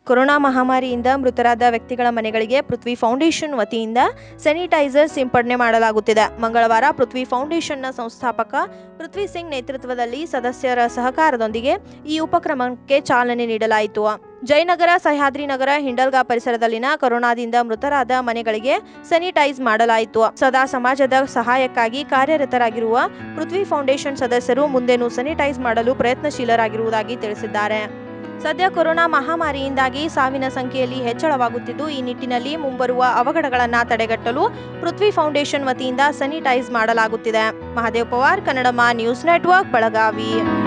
corona ಮಹಾಮಾರಿಯಿಂದ ಮೃತರಾದ ವ್ಯಕ್ತಿಗಳ ಮನೆಗಳಿಗೆ ಪೃಥ್ವಿ foundation ವತಿಯಿಂದ ಸ್ಯಾನಿಟೈಸರ್ ಸಿಂಪಡಣೆ ಮಾಡಲಾಗುತ್ತಿದೆ ಮಂಗಳವಾರ ಪೃಥ್ವಿ ಫೌಂಡೇಶನ್ನ ಸಂಸ್ಥಾಪಕ ಪೃಥ್ವಿ ಸಿಂಗ್ ನೇತೃತ್ವದಲ್ಲಿ ಸದಸ್ಯರ ಸಹಕಾರದೊಂದಿಗೆ ಈ ಉಪಕ್ರಮಕ್ಕೆ ಚಾಲನೆ ನೀಡಲಾಯಿತು ಜಯನಗರ ಸಹ್ಯಾದ್ರಿ ನಗರ ಹಿಂಡಲ್ಗಾ ಪರಿಸರದಲ್ಲಿನ ಕೊರೋನಾದಿಂದ ಮೃತರಾದ ಮನೆಗಳಿಗೆ ಸ್ಯಾನಿಟೈಸ್ ಮಾಡಲಾಯಿತು ಸದಾ ಸಮಾಜದ ಸಹಾಯಕ್ಕಾಗಿ ಕಾರ್ಯರತರಾಗಿರುವ ಪೃಥ್ವಿ ಫೌಂಡೇಶನ್ ಸದಸ್ಯರು ಮುಂದೆನೂ ಸ್ಯಾನಿಟೈಸ್ ಮಾಡಲು ಪ್ರಯತ್ನಶೀಲರಾಗಿರುವುದಾಗಿ ತಿಳಿಸಿದ್ದಾರೆ ಸದ್ಯ ಕೊರೋನಾ ಮಹಾಮಾರಿಯಿಂದಾಗಿ ಸಾವಿನ ಸಂಖ್ಯೆಯಲ್ಲಿ ಹೆಚ್ಚಳವಾಗುತ್ತಿದ್ದು ಈ ನಿಟ್ಟಿನಲ್ಲಿ ಮುಂಬರುವ ಅವಘಡಗಳನ್ನು ತಡೆಗಟ್ಟಲು ಪೃಥ್ವಿ ಫೌಂಡೇಶನ್ ವತಿಯಿಂದ ಸ್ಯಾನಿಟೈಸ್ ಮಾಡಲಾಗುತ್ತಿದೆ ಮಹಾದೇವ್ ಪವಾರ್ ಕನ್ನಡಮ ನ್ಯೂಸ್ ನೆಟ್ವರ್ಕ್ ಬೆಳಗಾವಿ